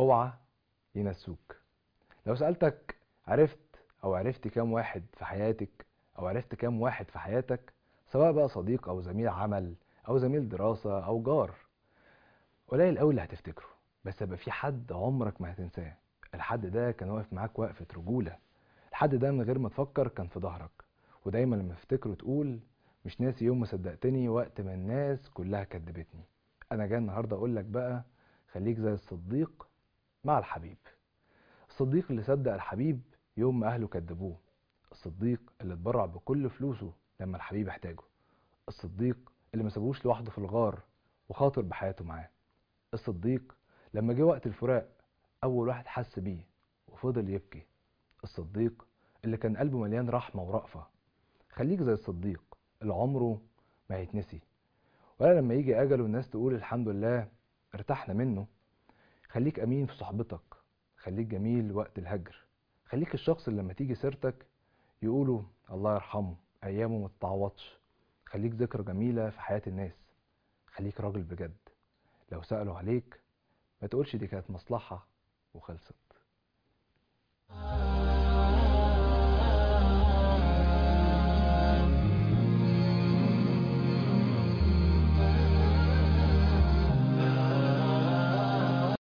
اوعى ينسوك لو سألتك عرفت او عرفت كام واحد في حياتك او عرفت كام واحد في حياتك سواء بقى صديق او زميل عمل او زميل دراسة او جار قليل قوي اللي هتفتكره بس هيبقى في حد عمرك ما هتنساه الحد ده كان واقف معاك وقفة رجولة الحد ده من غير ما تفكر كان في ظهرك ودايما لما تفتكره تقول مش ناسي يوم ما صدقتني وقت ما الناس كلها كدبتني انا جاي النهارده اقول لك بقى خليك زي الصديق مع الحبيب الصديق اللي صدق الحبيب يوم ما اهله كدبوه الصديق اللي اتبرع بكل فلوسه لما الحبيب احتاجه الصديق اللي ما سابوش لوحده في الغار وخاطر بحياته معاه الصديق لما جه وقت الفراق اول واحد حس بيه وفضل يبكي الصديق اللي كان قلبه مليان رحمة ورأفة خليك زي الصديق اللي عمره ما هيتنسي ولا لما يجي أجله الناس تقول الحمد لله ارتحنا منه خليك أمين في صحبتك خليك جميل وقت الهجر خليك الشخص اللي لما تيجي سيرتك يقولوا الله يرحمه أيامه ما تتعوضش خليك ذكرى جميلة في حياة الناس خليك راجل بجد لو سألوا عليك ما تقولش دي كانت مصلحة وخلصت